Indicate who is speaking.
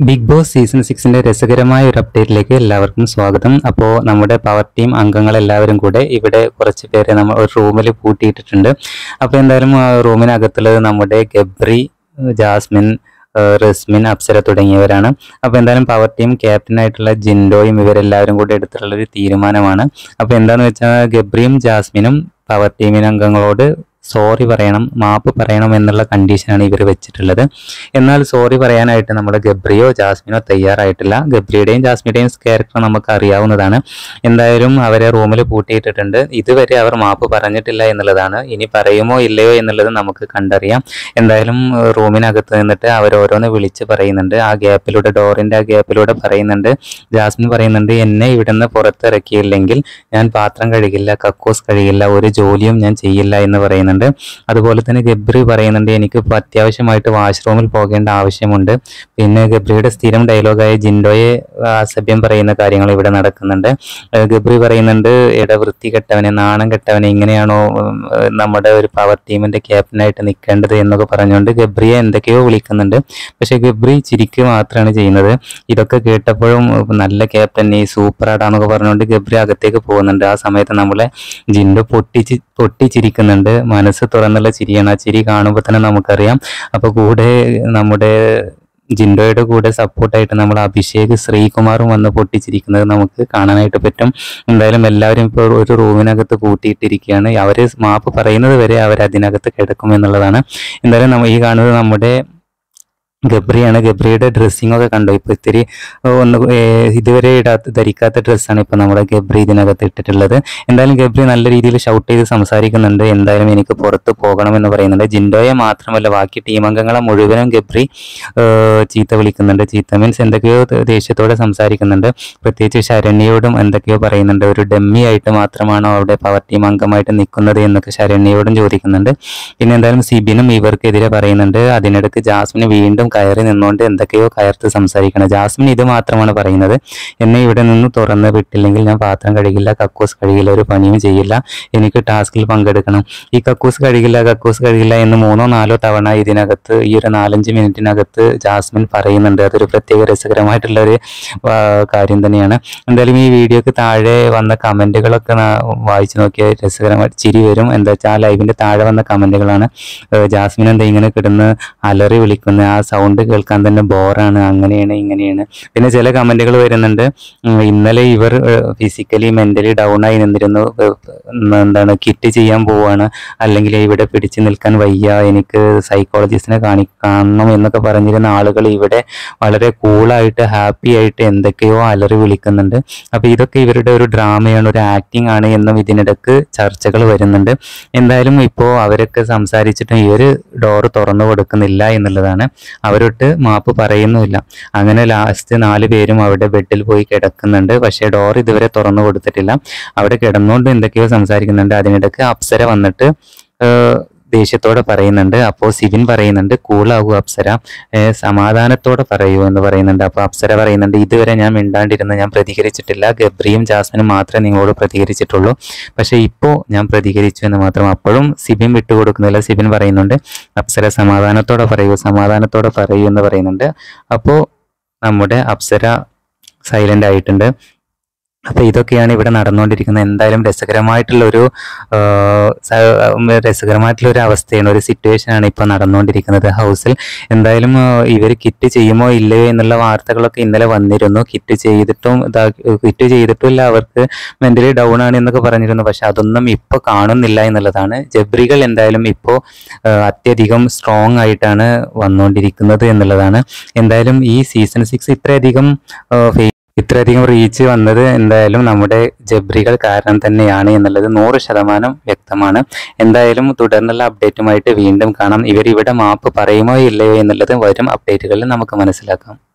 Speaker 1: big boss season സിക്സിന്റെ രസകരമായ ഒരു അപ്ഡേറ്റിലേക്ക് എല്ലാവർക്കും സ്വാഗതം അപ്പോൾ നമ്മുടെ പവർ ടീം അംഗങ്ങൾ എല്ലാവരും കൂടെ ഇവിടെ കുറച്ച് പേരെ നമ്മൾ ഒരു റൂമിൽ പൂട്ടിയിട്ടിട്ടുണ്ട് അപ്പോൾ എന്തായാലും ആ റൂമിനകത്തുള്ളത് നമ്മുടെ ഗബ്രി ജാസ്മിൻ ആ, റസ്മിൻ അപ്സര തുടങ്ങിയവരാണ് അപ്പോൾ എന്തായാലും പവർ ടീം ക്യാപ്റ്റനായിട്ടുള്ള ജിൻഡോയും ഇവരെല്ലാവരും കൂടെ എടുത്തിട്ടുള്ള ഒരു തീരുമാനമാണ് അപ്പോൾ എന്താണെന്ന് വെച്ചാൽ ഗബ്രിയും ജാസ്മിനും പവർ ടീമിന് അംഗങ്ങളോട് സോറി പറയണം മാപ്പ് പറയണം എന്നുള്ള കണ്ടീഷനാണ് ഇവർ വെച്ചിട്ടുള്ളത് എന്നാൽ സോറി പറയാനായിട്ട് നമ്മുടെ ഗബ്രിയോ ജാസ്മിനോ തയ്യാറായിട്ടില്ല ഗബ്രിയുടെയും ജാസ്മിയുടെയും ക്യാരക്ടർ നമുക്ക് അറിയാവുന്നതാണ് എന്തായാലും അവരെ റൂമിൽ പൂട്ടിയിട്ടിട്ടുണ്ട് ഇതുവരെ അവർ മാപ്പ് പറഞ്ഞിട്ടില്ല എന്നുള്ളതാണ് ഇനി പറയുമോ ഇല്ലയോ എന്നുള്ളത് നമുക്ക് കണ്ടറിയാം എന്തായാലും ഏഹ്, റൂമിനകത്ത് നിന്നിട്ട് അവർ ഓരോന്ന് വിളിച്ച് പറയുന്നുണ്ട് ആ ഗ്യാപ്പിലൂടെ ഡോറിന്റെ ആ ഗ്യാപ്പിലൂടെ പറയുന്നുണ്ട് ജാസ്മിൻ പറയുന്നുണ്ട് എന്നെ ഇവിടുന്ന് പുറത്തിറക്കിയില്ലെങ്കിൽ ഞാൻ പാത്രം കഴുകില്ല കക്കൂസ് കഴുകില്ല ഒരു ജോലിയും ഞാൻ ചെയ്യില്ല എന്ന് പറയുന്നുണ്ട് അതുപോലെ തന്നെ ഗബ്രി പറയുന്നുണ്ട് എനിക്ക് ഇപ്പോൾ അത്യാവശ്യമായിട്ട് വാഷ്റൂമിൽ പോകേണ്ട ആവശ്യമുണ്ട് പിന്നെ ഗബ്രിയുടെ സ്ഥിരം ഡയലോഗായ ജിൻഡോയെ ആ, അസഭ്യം പറയുന്ന കാര്യങ്ങൾ ഇവിടെ നടക്കുന്നുണ്ട് ഏഹ് ഗബ്രി പറയുന്നുണ്ട് ഇട വൃത്തി കെട്ടവനെ നാണം കെട്ടവനെ ഇങ്ങനെയാണോ ഉം, ഏഹ് നമ്മുടെ ഒരു പവർ ടീമിന്റെ ക്യാപ്റ്റനായിട്ട് നിൽക്കേണ്ടത് എന്നൊക്കെ പറഞ്ഞുകൊണ്ട് ഗബ്രിയെ എന്തൊക്കെയോ വിളിക്കുന്നുണ്ട് പക്ഷെ ഗബ്രി ചിരിക്കുക മാത്രമാണ് ചെയ്യുന്നത് ഇതൊക്കെ കേട്ടപ്പോഴും ഉം, നല്ല ക്യാപ്റ്റൻ നീ സൂപ്പറാടാന്നൊക്കെ പറഞ്ഞുകൊണ്ട് ഗബ്രി അകത്തേക്ക് പോകുന്നുണ്ട് ആ സമയത്ത് നമ്മളെ ജിൻഡോ പൊട്ടിച്ച് പൊട്ടിച്ചിരിക്കുന്നുണ്ട് മനസ്സ് തുറന്നുള്ള ചിരിയാണ് ആ ചിരി കാണുമ്പോൾ തന്നെ നമുക്കറിയാം അപ്പൊ കൂടെ നമ്മുടെ ജിൻഡോയുടെ കൂടെ സപ്പോർട്ടായിട്ട് നമ്മൾ അഭിഷേക് ശ്രീകുമാറും വന്ന് പൊട്ടിച്ചിരിക്കുന്നത് നമുക്ക് കാണാനായിട്ട് പറ്റും എന്തായാലും എല്ലാവരും ഇപ്പോൾ ഒരു റൂമിനകത്ത് കൂട്ടിയിട്ടിരിക്കുകയാണ് അവര് മാപ്പ് പറയുന്നത് വരെ അവർ അതിനകത്ത് കിടക്കും എന്നുള്ളതാണ് എന്തായാലും നമ്മ ഈ കാണുന്നത് നമ്മുടെ ഗബ്രിയാണ് ഗബ്രിയുടെ ഡ്രസ്സിംഗ് ഒക്കെ കണ്ടു ഇപ്പൊ ഇത്തിരി ഏഹ് ഒന്ന് ഏഹ് ഇതുവരെ ഇടാത്ത ധരിക്കാത്ത ഡ്രസ്സാണ് ഇപ്പൊ നമ്മുടെ ഗബ്രി ഇതിനകത്ത് ഇട്ടിട്ടുള്ളത് എന്തായാലും ഗബ്രി നല്ല രീതിയിൽ ഷൗട്ട് ചെയ്ത് സംസാരിക്കുന്നുണ്ട് എന്തായാലും എനിക്ക് പുറത്ത് പോകണം എന്ന് പറയുന്നുണ്ട് ജിൻഡോയെ മാത്രമല്ല ബാക്കി ടീം അംഗങ്ങളെ മുഴുവനും ഗബ്രി ഏഹ് ചീത്ത വിളിക്കുന്നുണ്ട് ചീത്ത മീൻസ് എന്തൊക്കെയോ ത- ദേഷ്യത്തോടെ സംസാരിക്കുന്നുണ്ട് പ്രത്യേകിച്ച് ശരണ്യയോടും എന്തൊക്കെയോ പറയുന്നുണ്ട് ഒരു ഡമ്മി ആയിട്ട് മാത്രമാണോ അവിടെ പവർ ടീം അംഗമായിട്ട് നിൽക്കുന്നത് എന്നൊക്കെ ശരണ്യയോടും ചോദിക്കുന്നുണ്ട് പിന്നെ എന്തായാലും സിബിനും ഇവർക്കെതിരെ പറയുന്നുണ്ട് അതിനിടയ്ക്ക് ജാസ്മിന് വീണ്ടും കയറി നിന്നുകൊണ്ട് എന്തൊക്കെയോ കയർത്ത് സംസാരിക്കണം ജാസ്മിൻ ഇത് മാത്രമാണ് പറയുന്നത് എന്നെ ഇവിടെ നിന്ന് തുറന്ന് വിട്ടില്ലെങ്കിൽ ഞാൻ പാത്രം കഴുകില്ല കക്കൂസ് കഴുകില്ല ഒരു പണിയും ചെയ്യില്ല എനിക്ക് ടാസ്കിൽ പങ്കെടുക്കണം ഈ കക്കൂസ് കഴുകില്ല കക്കൂസ് കഴുകില്ല എന്ന് മൂന്നോ നാലോ തവണ ഇതിനകത്ത് ഈ ഒരു നാലഞ്ച് മിനിറ്റിനകത്ത് ജാസ്മിൻ പറയുന്നുണ്ട് അതൊരു പ്രത്യേക രസകരമായിട്ടുള്ള ഒരു ആ, കാര്യം തന്നെയാണ് എന്തായാലും ഈ വീഡിയോക്ക് താഴെ വന്ന കമന്റുകളൊക്കെ വായിച്ചു നോക്കിയാൽ രസകരമായിട്ട് ചിരി വരും എന്താ വെച്ചാൽ ആ ലൈവിന്റെ താഴെ വന്ന കമന്റുകളാണ് ഏഹ് ജാസ്മിൻ എന്താ ഇങ്ങനെ കിടന്ന് അലറി വിളിക്കുന്ന ആ സൗണ്ട് കേൾക്കാൻ തന്നെ ബോറാണ് അങ്ങനെയാണ് ഇങ്ങനെയാണ് പിന്നെ ചില കമന്റുകൾ വരുന്നുണ്ട് ഉം, ഇന്നലെ ഇവർ ഫിസിക്കലി മെന്റലി ഡൗൺ ആയി നിന്നിരുന്നു ഏഹ്, ഉം, എന്താണ് കിറ്റ് ചെയ്യാൻ പോവാണ് അല്ലെങ്കിൽ ഇവിടെ പിടിച്ചു നിൽക്കാൻ വയ്യ എനിക്ക് സൈക്കോളജിസ്റ്റിനെ കാണി കാണണം എന്നൊക്കെ പറഞ്ഞിരുന്ന ആളുകൾ ഇവിടെ വളരെ കൂളായിട്ട് ഹാപ്പി ആയിട്ട് എന്തൊക്കെയോ അലറി വിളിക്കുന്നുണ്ട് അപ്പൊ ഇതൊക്കെ ഇവരുടെ ഒരു ഡ്രാമയാണ് ഒരു ആക്ടിങ് ആണ് എന്നും ഇതിനിടക്ക് ചർച്ചകൾ വരുന്നുണ്ട് എന്തായാലും ഇപ്പോൾ അവരൊക്കെ സംസാരിച്ചിട്ടും ഇവർ ഡോറ് തുറന്നു കൊടുക്കുന്നില്ല എന്നുള്ളതാണ് അവരൊട്ട് മാപ്പ് പറയുന്നുമില്ല അങ്ങനെ ലാസ്റ്റ് നാല് പേരും അവിടെ ബെഡിൽ പോയി കിടക്കുന്നുണ്ട് പക്ഷേ ഡോർ ഇതുവരെ തുറന്നു കൊടുത്തിട്ടില്ല അവിടെ കിടന്നുകൊണ്ട് എന്തൊക്കെയോ സംസാരിക്കുന്നുണ്ട് അതിനിടക്ക് അപ്സര വന്നിട്ട് ഏഹ്, ദേഷ്യത്തോടെ പറയുന്നുണ്ട് അപ്പോൾ സിവിൻ പറയുന്നുണ്ട് കൂളാകൂ അപ്സര ഏഹ്, സമാധാനത്തോടെ പറയൂ എന്ന് പറയുന്നുണ്ട് അപ്പോൾ അപ്സര പറയുന്നുണ്ട് ഇതുവരെ ഞാൻ മിണ്ടാണ്ടിരുന്ന് ഞാൻ പ്രതികരിച്ചിട്ടില്ല ഗബ്രിയും ജാസ്മിനും മാത്രമേ നിങ്ങളോട് പ്രതികരിച്ചിട്ടുള്ളൂ പക്ഷേ ഇപ്പോൾ ഞാൻ പ്രതികരിച്ചു എന്ന് മാത്രം അപ്പോഴും സിബിൻ വിട്ടുകൊടുക്കുന്നില്ല സിബിൻ പറയുന്നുണ്ട് അപ്സര സമാധാനത്തോടെ പറയൂ സമാധാനത്തോടെ പറയൂ എന്ന് പറയുന്നുണ്ട് അപ്പോൾ നമ്മുടെ അപ്സര സൈലന്റ് ആയിട്ടുണ്ട് അപ്പൊ ഇതൊക്കെയാണ് ഇവിടെ നടന്നുകൊണ്ടിരിക്കുന്നത് എന്തായാലും രസകരമായിട്ടുള്ള ഒരു ആ, സ- ഉം, രസകരമായിട്ടുള്ള ഒരു അവസ്ഥയാണ് ഒരു സിറ്റുവേഷൻ ആണ് ഇപ്പൊ നടന്നുകൊണ്ടിരിക്കുന്നത് ഹൗസിൽ എന്തായാലും ഇവർ കിറ്റ് ചെയ്യുമോ ഇല്ലയോ എന്നുള്ള വാർത്തകളൊക്കെ ഇന്നലെ വന്നിരുന്നു കിറ്റ് ചെയ്തിട്ടും ഇതാ കിറ്റ് ചെയ്തിട്ടും ഇല്ല അവർക്ക് മെന്റലി ഡൗൺ ആണ് എന്നൊക്കെ പറഞ്ഞിരുന്നു പക്ഷെ അതൊന്നും ഇപ്പൊ കാണുന്നില്ല എന്നുള്ളതാണ് ജബ്രികൾ എന്തായാലും ഇപ്പോൾ അത്യധികം സ്ട്രോങ് ആയിട്ടാണ് വന്നുകൊണ്ടിരിക്കുന്നത് എന്നുള്ളതാണ് എന്തായാലും ഈ സീസൺ സിക്സ് ഇത്രയധികം ആ, ഫേ- ഇത്രയധികം റീച്ച് വന്നത് എന്തായാലും നമ്മുടെ ജബ്രികൾ കാരണം തന്നെയാണ് എന്നുള്ളത് നൂറ് ശതമാനം വ്യക്തമാണ് എന്തായാലും തുടർന്നുള്ള അപ്ഡേറ്റുമായിട്ട് വീണ്ടും കാണാം ഇവർ ഇവിടെ മാപ്പ് പറയുമോ ഇല്ലയോ എന്നുള്ളത് വരും അപ്ഡേറ്റുകളിൽ നമുക്ക് മനസ്സിലാക്കാം